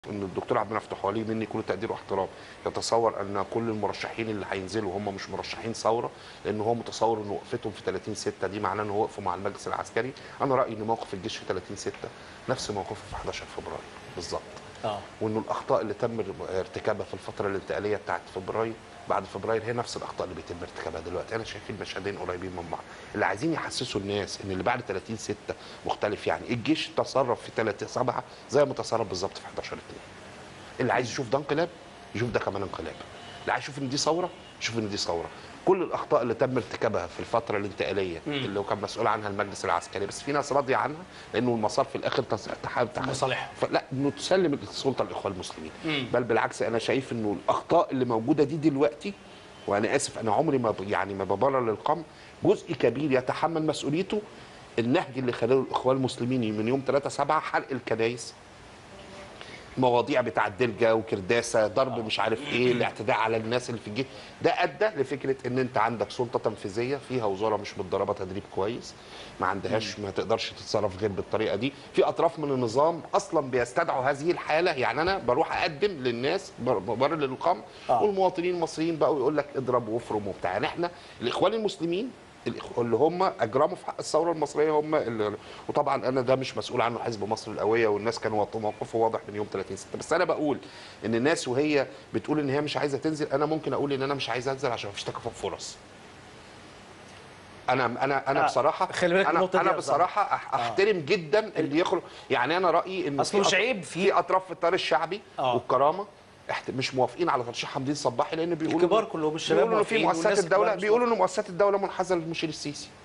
ان الدكتور عبد المفتوح ولي مني كل تقدير واحترام يتصور ان كل المرشحين اللي هينزلوا هم مش مرشحين ثوره لان هو متصور ان وقفتهم في 30 6 دي معناه ان هو وقفوا مع المجلس العسكري انا رايي ان موقف الجيش في 30 6 نفس موقفه في 11 فبراير بالظبط اه وانه الاخطاء اللي تم ارتكابها في الفتره الانتقاليه بتاعت فبراير بعد فبراير هي نفس الاخطاء اللي بيتم ارتكابها دلوقتي انا شايفين مشهدين قريبين من بعض اللي عايزين يحسسوا الناس ان اللي بعد 30 6 مختلف يعني الجيش تصرف في 3 7 زي ما تصرف بالظبط في 11 2 اللي عايز يشوف ده انقلاب يشوف ده كمان انقلاب اللي عايز يشوف ان دي ثوره يشوف ان دي ثوره كل الاخطاء اللي تم ارتكابها في الفتره الانتقاليه اللي هو كان مسؤول عنها المجلس العسكري بس في ناس راضيه عنها لانه المسار في الاخر تس- تحاول تحاول- مصالحهم. فلا انه تسلم السلطه للاخوان المسلمين مم. بل بالعكس انا شايف انه الاخطاء اللي موجوده دي دلوقتي وانا اسف انا عمري ما ب- يعني ما ببرر للقمع جزء كبير يتحمل مسؤوليته النهج اللي خلاله الاخوان المسلمين من يوم 3 7 حرق الكنائس مواضيع بتاع الدلجه وكرداسه ضرب مش عارف ايه الاعتداء على الناس اللي في الجيش ده ادى لفكره ان انت عندك سلطه تنفيذيه فيها وزاره مش متدربه تدريب كويس ما عندهاش ما تقدرش تتصرف غير بالطريقه دي في اطراف من النظام اصلا بيستدعوا هذه الحاله يعني انا بروح اقدم للناس بر- ببرر للقمع آه. والمواطنين المصريين بقوا يقول لك اضرب وافرم وبتاع يعني احنا الاخوان المسلمين الإخ- اللي هم اجرموا في حق الثوره المصريه هم اللي وطبعا انا ده مش مسؤول عنه حزب مصر القويه والناس كانوا وط- موقفه واضح من يوم 30 6 بس انا بقول ان الناس وهي بتقول ان هي مش عايزه تنزل انا ممكن اقول ان انا مش عايز انزل عشان مفيش تكافؤ فرص انا انا انا آه، بصراحه خلي بالك انا النقطة دي انا يا أستاذ. بصراحه أح- احترم جدا اللي يخرج يعني انا رايي ان أصله في مش أط- عيب في- في اطراف في التيار الشعبي آه. والكرامه احت- مش موافقين على ترشيح حمدين صباحي لان بيقولوا الكبار كلهم، الشباب بيقولوا إن في موافقين مؤسسات والناس الدوله الكبار مش بيقولوا ان مؤسسات الدوله منحازه للمشير السيسي